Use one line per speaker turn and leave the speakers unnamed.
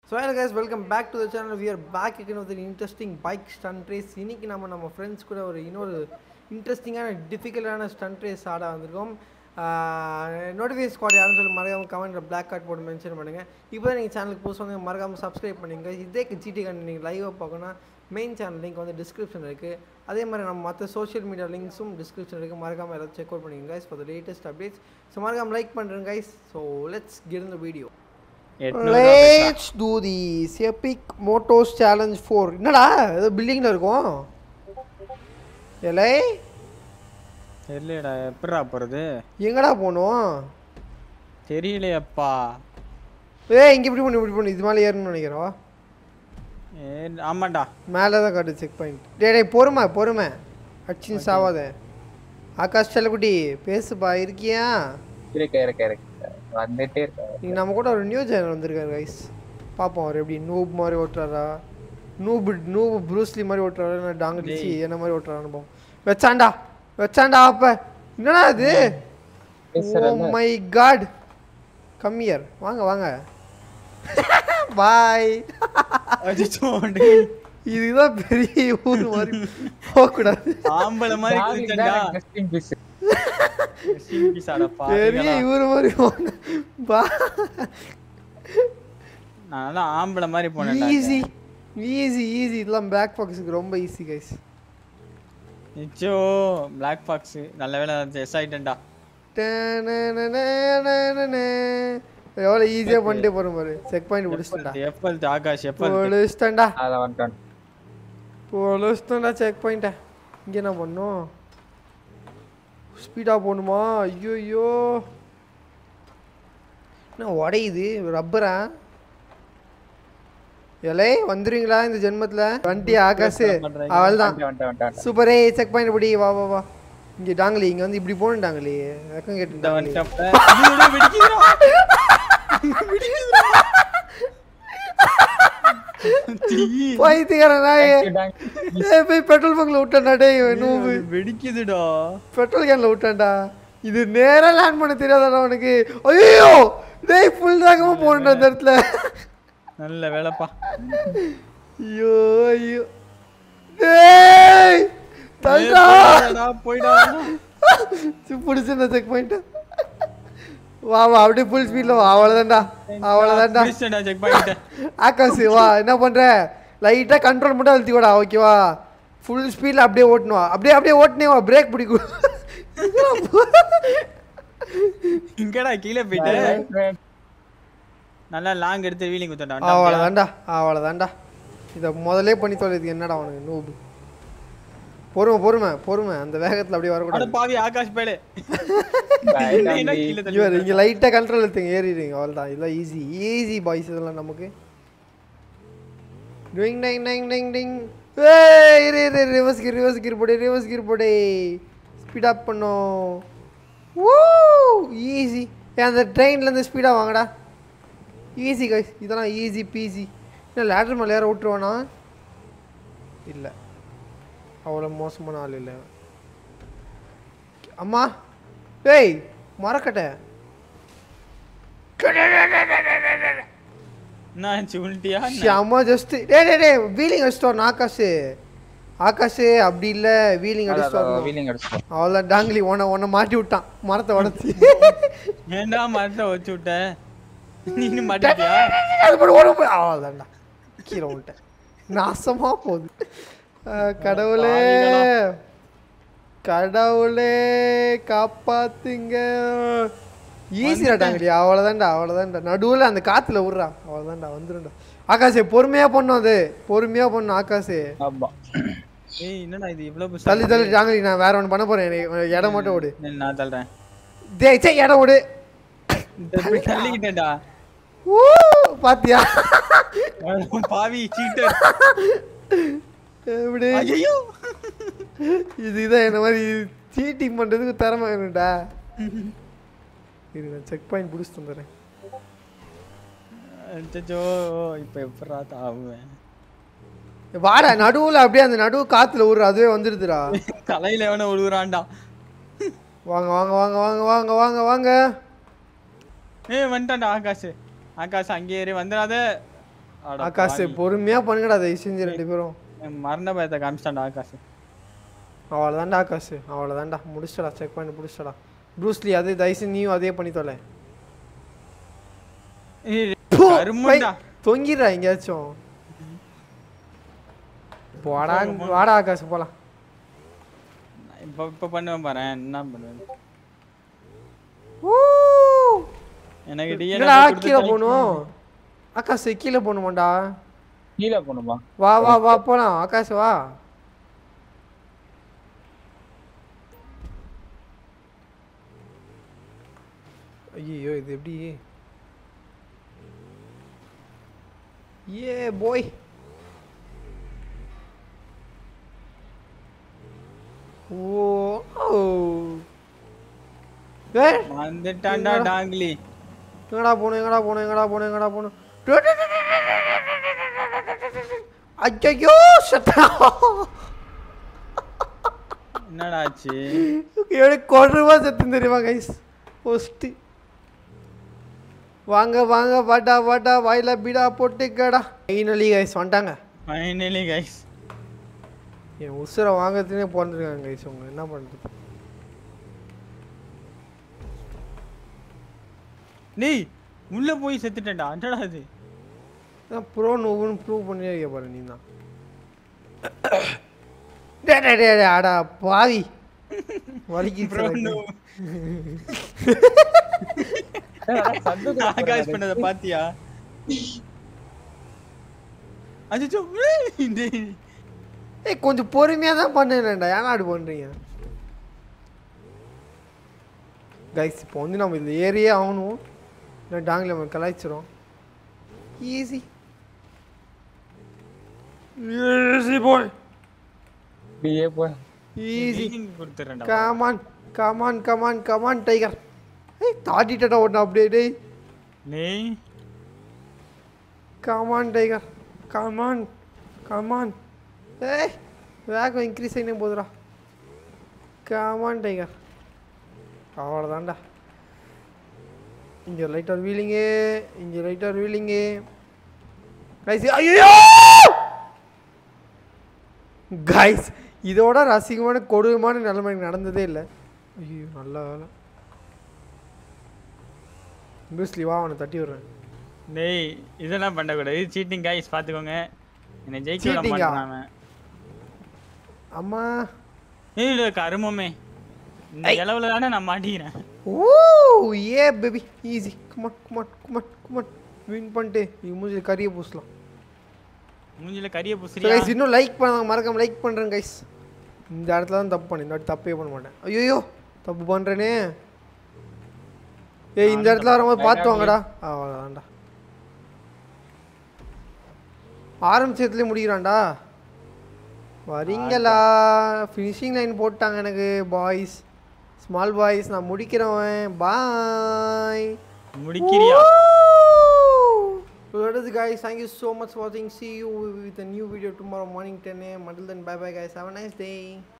So hello guys welcome back to the channel we are back again with an interesting bike stunt race இன்னைக்கு நம்ம நம்ம friends கூட ஒரு இன்னொரு இன்ட்ரெஸ்டிங்கான டிஃபிகல்ட்டான ஸ்டண்ட் ரேஸ் ஆட வந்திருக்கோம் நோட்டிஃபிகேஷன் ஸ்குவாட் யாருன்னு சொல்லி மறக்காம கமெண்ட்ல பிளாக் கார்ட் போட்டு மென்ஷன் பண்ணுங்க இப்போ தான் நீங்கள் சேனலுக்கு புதுசு வந்து மறக்காம சப்ஸ்கிரைப் பண்ணுங்க இதே ஜிடி கண்டு நீங்கள் லைவாக பார்க்கணும்னா மெயின் சேனல் லிங்க் வந்து டிஸ்கிரிப்ஷன் இருக்குது அதே மாதிரி நம்ம மற்ற சோஷியல் மீடியா லிங்க்ஸும் டிஸ்கிரிப்ஷன் இருக்குது மறக்காம எல்லாத்தையும் செக் அவுட் பண்ணிங்க guys for the latest updates so மறக்காம லைக் பண்ணுறேன் guys so let's get in the video let's do this epic motos challenge four என்னடா ஏதோ பில்டிங்கில் இருக்கும் எலை
தெரியலடா எப்படா போறது
எங்கடா போகணும்
தெரியலையப்பா
ஏய் இங்கே இப்படி பண்ணு இப்படி பண்ணு இது மேலே ஏறணும்னு நினைக்கிறோம்
ஏ ஆமாண்டா
மேலே தான் காட்டு செக் பாயிண்ட் டேய் டேய் பொறுமை பொறுமை அச்சின் சாவாத ஆகாஷ் செல்லக்குட்டி பேசுப்பா இருக்கியா
இருக்க இருக்க இருக்க வந்துட்டே இருக்க
நீங்க நம்ம கூட ஒரு நியூ சேனல் வந்திருக்காரு கைஸ் பார்ப்போம் அவர் எப்படி நூப் மாதிரி ஓட்டுறாரா நூபு நூபு ப்ரூஸ்லி மாதிரி ஓட்டுறாரா இல்லை டாங்கடிச்சு என்ன மாதிரி ஓட்டுறான்னு பார்ப்போம் வச்சாண்டா வச்சாண்டா அப்ப என்னடா இது ஓ
பேசுறேன்ல.
மை காட் கம்மியர் வாங்க வாங்க பாய்
அச்சோ, டேய்.
இதுதான் பெரிய ஊர் மாதிரி போகக்கூடாது
ஆம்பளை மாதிரி
Darling
குதிச்சேன்டா.
தான் interesting piece.
Machine piece ஆடா
பெரிய
பாவிகளா.
இவரு மாதிரி போன பா
நான் நல்லா ஆம்பளை மாதிரி போனேன்டா
ஈஸி ஈஸி ஈஸி இதெல்லாம் பேக் பாக்ஸுக்கு ரொம்ப ஈஸி கைஸ்
நிச்சோ பிளாக் பாக்ஸ் நல்ல வேலை எஸ் ஆயிட்டேன்டா
எவ்வளோ ஈஸியாக பண்ணிட்டு போகிற மாதிரி செக் பாயிண்ட் பிடிச்சிட்டா
எப்பல் ஆகாஷ் எப்பல்
பிடிச்சிட்டா
அதான் வந்துட்டோம்.
பிடிச்சிட்டா செக் பாயிண்ட்டை இங்கே என்ன பண்ணும் ஸ்பீடாக போகணுமா ஐயோ ஐயோ என்ன உடையுது ரப்பரா எலே வந்துருவீங்களா இந்த ஜென்மத்தில் வண்டி ஆகாசு அவள் தான்
வந்துட்டேன், வந்துட்டேன், வந்துட்டேன்.
சூப்பரே செக் பாயிண்ட் படி வா வா வா இங்கே டாங்கலி இங்கே வந்து இப்படி போகணும் டாங்கலி வெக்கம்
இந்த
கேட்டு
வந்துட்டப்ப ஐயோ, டேய், வெடிக்குதுடா. தீ.
பைத்தியக்காரன் நாயே
Thank you.
ஏய் போய் பெட்ரோல் பங்க்ல விட்டான்டா டேய் நூபு
வெடிக்குதுடா
பெட்ரோல் கேன்ல விட்டான்டா இது நேரா லேண்ட் பண்ண தெரியாதாடா உனக்கு ஐயோ டேய் ஃபுல் தாகமா போறேன்டா அந்த இடத்துல
நல்ல வேலைப்பா
ஐயோ ஐயோ டேய் தள்ளுடா
போயிடா, போயிடா
பிடிச்சிருந்தா செக் பாயிண்ட் வா வா அப்படியே ஃபுல் ஸ்பீட்ல வா அவ்வளோதான்டா அவ்வளோதான்டா
முடிச்சிட்டேன்டா செக் பண்ணிட்டு
ஆகாஷ் வா என்ன பண்ற லைட்டா கண்ட்ரோல் மட்டும் அழுத்தி கூட ஓகேவா ஃபுல் ஸ்பீட்ல அப்படியே ஓட்டணும் அப்படியே அப்படியே ஓட்டுனே வா பிரேக் பிடிக்கும்
இங்கடா கீழே போயிட்டு நல்லா லாங் எடுத்து வீலிங் குத்தடா
அவ்வளோதான்டா அவ்வளோதான்டா இதை முதல்லே பண்ணி தொலைது என்னடா உனக்கு நூபு பொறுமை பொறுமை பொறுமை அந்த வேகத்தில் அப்படியே
அட
வரக்கூடாது
பாவி ஆகாஷ் பேடு
Bye,
என்ன
தம்பி.
கீழே தள்ளி
இவர் இங்கே லைட்டாக கண்ட்ரோல் எடுத்துங்க ஏறிடுங்க அவ்வளோதான் இதெல்லாம் ஈஸி ஈஸி பாய்ஸ் இதெல்லாம் நமக்கு டிங் டிங் டிங் டிங் டிங் ஏய் இரு இரு ரிவர்ஸ் கிர் ரிவர்ஸ் கிர் போடு ரிவர்ஸ் கிர் போடு ஸ்பீட் அப் பண்ணோம் ஓ ஈஸி ஏன் அந்த ட்ரெயின்லேருந்து ஸ்பீடாக வாங்கடா ஈஸி கைஸ் இதெல்லாம் ஈஸி பீஸி என்ன லேட்டர் மேலே யாரை விட்டுருவானா இல்லை அவ்வளோ மோசமான ஆள் இல்லை அவன். அம்மா டேய் மரக்கட்டை
என்ன ஆச்சு உள்ட்டியா என்ன?
அம்மா ஜஸ்ட் டே டே டே வீலிங் அடிச்சிட்டு வரணும் ஆகாஷ் ஆகாஷ் அப்படி இல்லை வீலிங் அடிச்சிட்டு
அதான்,
வரணும்
wheeling அடிச்சிட்டோம்.
அவ்வளோதான் டாங்கிலி உன்னை உன்னை மாட்டி விட்டான் மரத்தை உடச்சி
ஏன்டா மரத்தை வச்சு விட்ட நீனு மாட்டிட்டியா
அது போய் ஓட போய் அவ்வளோதான்டா கீழே விட்டேன் நாசமா போகுது அஹ், கடவுளே கடவுளே காப்பாத்துங்க ஈஸியா டாங்கடி அவ்வளோதான்டா அவ்வளோதான்டா நடுவில் அந்த காற்றுல விட்றா அவ்வளோதான்டா வந்துடும்டா ஆகாஷே பொறுமையாக பண்ணும் அது பொறுமையாக பண்ணும் ஆகாஷே
ஆமா.
ஏய் என்னடா இது இவ்வளவு புதுசா
தள்ளி தள்ளி டாங்கடி நான் வேற ஒன்று பண்ண போறேன் எனக்கு இடம் மட்டும் விடு
இருக்கு? நான் தள்ளுறேன்
டேய் சே இடம் விடு
இந்த இப்படி தள்ளிக்கிட்டேன்டா
ஊ பாத்தியா
பாவி சீட்டர்
எப்படி
ஐயோ
இது இதான் என்ன மாதிரி சீட்டிங் பண்ணுறதுக்கு திறமை வேணும்டா இது நான் செக் பாயிண்ட் பிடிச்சிட்டு வந்துடுறேன்
அச்சோ இப்ப எப்படா தாவுவேன்
வாடா நடுவில் அப்படியே அந்த நடுவு காத்துல விட்ற அதுவே வந்துடுதுடா
தலையில எவன விழுகுறான்டா
வாங்க வாங்க வாங்க வாங்க வாங்க வாங்க வாங்க
ஏய் வந்துட்டான்டா ஆகாஷ் ஆகாஷ் அங்கே ஏறி வந்துடாத அட
ஆகாஷ்
பாவி.
பொறுமையா பண்ணுங்கடா தயவு செஞ்சு ரெண்டு பேரும்
என் மரண பயத்தை காமிச்சிட்டான்டா ஆகாஷ்
அவ்வளோதான்டா ஆகாஷ் அவ்வளோதான்டா முடிச்சிடா செக் பண்ணி முடிச்சிடா ப்ரூஸ்லி அதே தயவு செஞ்சு நீயும் அதே பண்ணி தொலை
ஏய்,
போ,
கருமண்டா.
பை, தொங்கிடுறா எங்கேயாச்சும் வாடா வாடா ஆகாஷ் போலாம்
இப்ப இப்ப பண்ணுவேன் பாரு என்ன பண்ணுவேன்
ஊ!
எனக்கு டிஎன்ஏ
என்னடா கீழே போகணும் ஆகாஷ் கீழே போகணுமாண்டா
கீழே போகணுமா
வா வா வா போலாம் ஆகாஷ் வா ஐயோ இது எப்படி ஏ போய் ஓ ஓ ஏ
வந்துட்டான்டா டாங்லி
எங்கடா போகணும் எங்கடா போகணும் எங்கடா போகணும் எங்கடா போகணும் ஐயோ சத்தா
என்னடா ஆச்சு
எனக்கு கொடருவா சத்தம் தெரியுமா கைஸ் ஃபஸ்ட்டு வாங்க வாங்க வாடா வாடா வாயில பீடா போட்டுக்கடா ஃபைனலி கைஸ் வந்துட்டாங்க
ஃபைனலி கைஸ்
என் உசுரை வாங்குறதுனே பிறந்திருக்காங்க கைஸ் உங்க என்ன பண்ணுறது
டேய் உள்ள போய் செத்துட்டேன்டா என்னடா அது
ப்ரோ நோவுன்னு ப்ரூவ் பண்ணி வைக்க பாரு நீ தான் டே டே டே டே, அடா பாவி வலிக்கு
ஆகாஷ் பண்ணத பாத்தியா அச்சோ டேய்
ஏய் கொஞ்சம் பொறுமையாக தான் பண்ணேன்டா ஏன்னா அப்படி பண்ணுறீங்க கைஸ் இப்போ வந்து நம்ம இதில் ஏறியே ஆகணும் இல்லை டாங்கில் நம்ம கலாய்ச்சிரும் ஈஸி ஈஸி போய்
அப்படியே போய்
ஈஸி
Healing கொடுத்துறேன்டா
come on come on come on come on tiger ஏய் தாட்டிட்டடா ஒன்று அப்படியே டேய்
டேய்
கமான் டைகர் கமான் கமான் ஏய் வேகம் இன்க்ரீஸ் ஆகினே போதுடா கமான் டைகர் அவ்வளோதான்டா இங்கே லைட்டாக வீலிங்கு இங்கே லைட்டாக வீலிங்கு கைஸ் ஐயோ கைஸ் இதோட ரசிகமான கொடூரமான நிலைமை எனக்கு நடந்ததே இல்லை ஐயோ நல்ல வேலை ப்ரூஸ்லி வா அவனை தட்டி விடுறேன்
டேய் இதெல்லாம் பண்ணக்கூடாது இது சீட்டிங் கைஸ் பாத்துக்கோங்க என்னை ஜெயிக்க விட
Cheating ஆ?
மாட்டான் அவன்
அம்மா
ஏய் இல்ல கருமமே இந்த இளவுல தானே நான் மாட்டிக்கிறேன்
ஓ ஏ baby easy come on come on come on come on win பண்ணிட்டு இது மூஞ்சி கறியை பூசலாம்
மூஞ்சில கரிய
ஸோ
புசிரியா
கைஸ் இன்னும் லைக் பண்ணாங்க மறக்காம லைக் பண்ணுறேன் கைஸ் இந்த இடத்துல தான் தப்பு பண்ணேன் இந்த வாட்டி தப்பே பண்ண மாட்டேன் ஐயோ தப்பு பண்ணுறேனே ஏய் இந்த இடத்துல வரும்போது பார்த்து வாங்கடா அவ்வளோதான்டா ஆரம்பிச்சதுலேயே முடிக்கிறான்டா வரீங்களா ஃபினிஷிங் லைன் போட்டாங்க எனக்கு பாய்ஸ் ஸ்மால் பாய்ஸ் நான் முடிக்கிறவன் பாய்
முடிக்கிறியா
So that is guys. Thank you so much for watching. See you with a new video tomorrow morning 10 a.m. Until then, bye bye guys. Have a nice day.